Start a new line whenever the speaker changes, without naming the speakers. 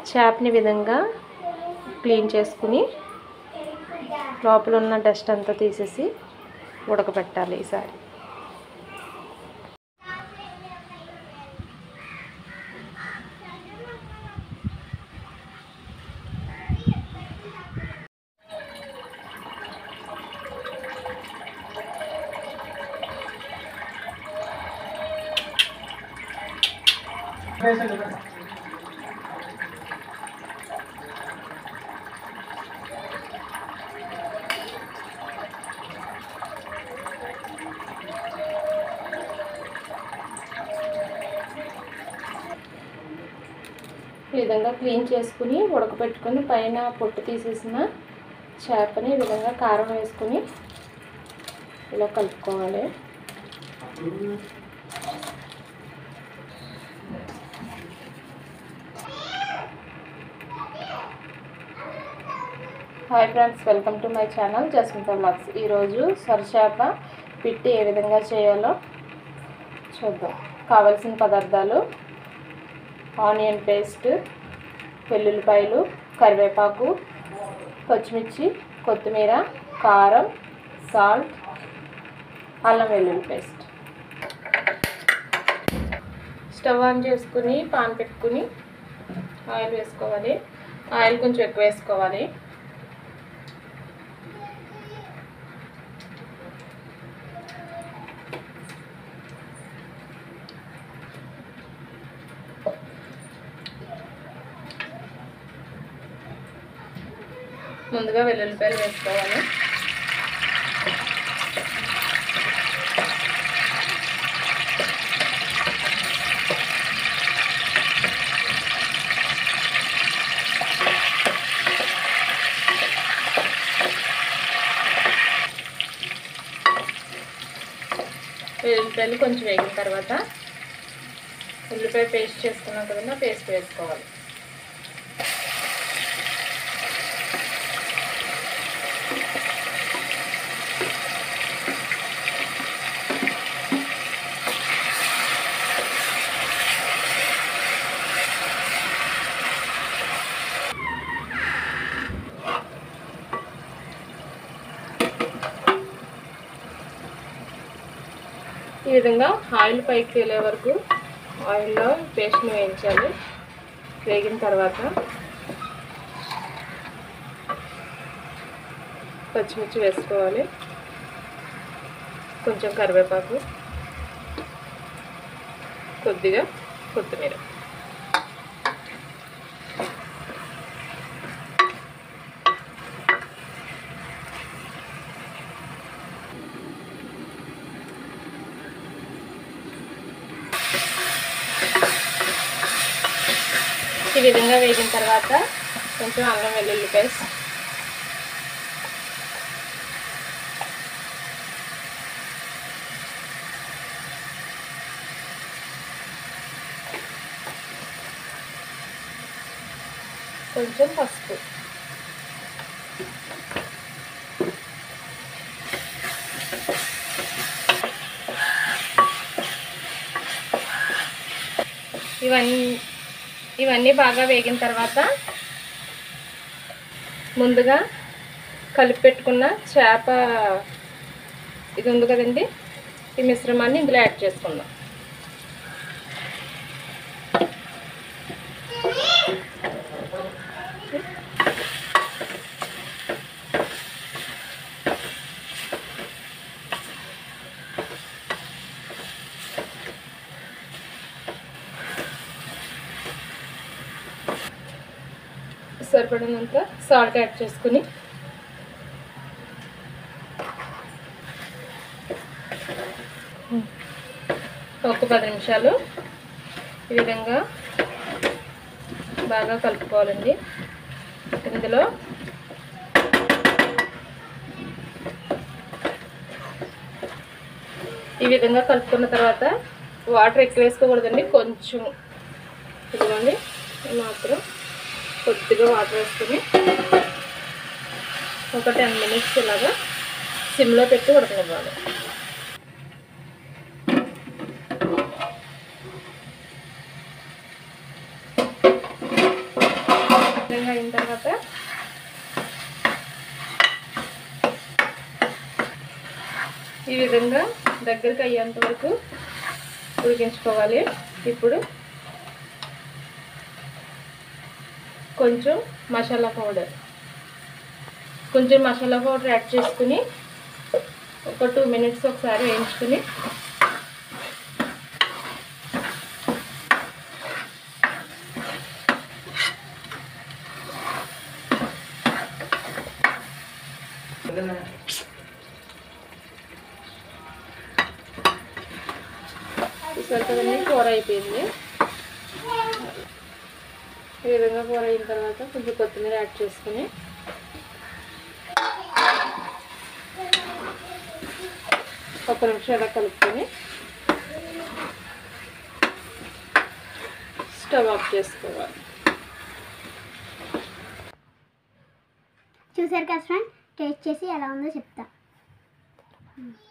చేపని ఈ విధంగా క్లీన్ చేసుకుని లోపల ఉన్న డస్ట్ అంతా తీసేసి ఉడకబెట్టాలి ఈసారి ఈ విధంగా క్లీన్ చేసుకుని ఉడకబెట్టుకొని పైన పొట్టు తీసేసిన చేపని ఈ విధంగా కారం వేసుకుని ఇలా కలుపుకోవాలి hi friends welcome to my channel Jasmitha blogs ఈరోజు సొరచేప పిట్టి ఏ విధంగా చేయాలో చూద్దాం కావలసిన పదార్థాలు ఆనియన్ పేస్ట్ వెల్లుల్లిపాయలు కరివేపాకు పచ్చిమిర్చి కొత్తిమీర కారం సాల్ట్ అల్లం వెల్లుల్లి పేస్ట్ స్టవ్ ఆన్ చేసుకుని పాన్ పెట్టుకుని ఆయిల్ వేసుకోవాలి ఆయిల్ కొంచెం ఎక్కువ వేసుకోవాలి ముందుగా వెల్లుల్లిపాయలు వేసుకోవాలి వెల్లుల్లిపాయలు కొంచెం వేగిన తర్వాత ఉల్లిపాయ పేస్ట్ చేసుకున్నాం కదండి ఆ పేస్ట్ వేసుకోవాలి ఈ విధంగా ఆయిల్ పైకి తేలే వరకు ఆయిల్లో పేస్ట్ని వేయించాలి వేగిన తర్వాత పచ్చిమిర్చి వేసుకోవాలి కొంచెం కరివేపాకు కొద్దిగా కొత్తిమీర ఈ విధంగా వేగిన తర్వాత కొంచెం అల్లం వెల్లుల్లి పేస్ట్ కొంచెం పసుపు ఇవన్నీ ఇవన్నీ బాగా వేగిన తర్వాత ముందుగా కలిపి పెట్టుకున్న చేప ఇది ఉంది కదండి ఈ మిశ్రమాన్ని ఇందులో యాడ్ చేసుకుందాం సరిపడినంత సాల్ట్ యాడ్ చేసుకుని ఒక పది నిమిషాలు ఈ విధంగా బాగా కలుపుకోవాలండి ఇందులో ఈ విధంగా కలుపుకున్న తర్వాత వాటర్ ఎక్కువ వేసుకోకూడదండి కొంచెం ఇదిగోండి మాత్రం కొద్దిగా వాటర్ వేసుకొని ఒక టెన్ మినిట్స్ ఇలాగా సిమ్లో పెట్టి ఉడకనివ్వాలి విధంగా దగ్గరికి అయ్యేంత వరకు ఉడికించుకోవాలి ఇప్పుడు కొంచెం మసాలా పౌడర్ కొంచెం మసాలా పౌడర్ యాడ్ చేసుకుని ఒక టూ మినిట్స్ ఒకసారి వేయించుకుని చూసారు కదండి కూర అయిపోయింది ఈ విధంగా కూర అయిన తర్వాత కొంచెం కొత్తిమీర యాడ్ చేసుకుని ఒక నిమిషం ఇలా కలుపుకొని స్టవ్ ఆఫ్ చేసుకోవాలి
చూసారు కదా ఫ్రెండ్ టేస్ట్ చేసి ఎలా ఉందో చెప్తా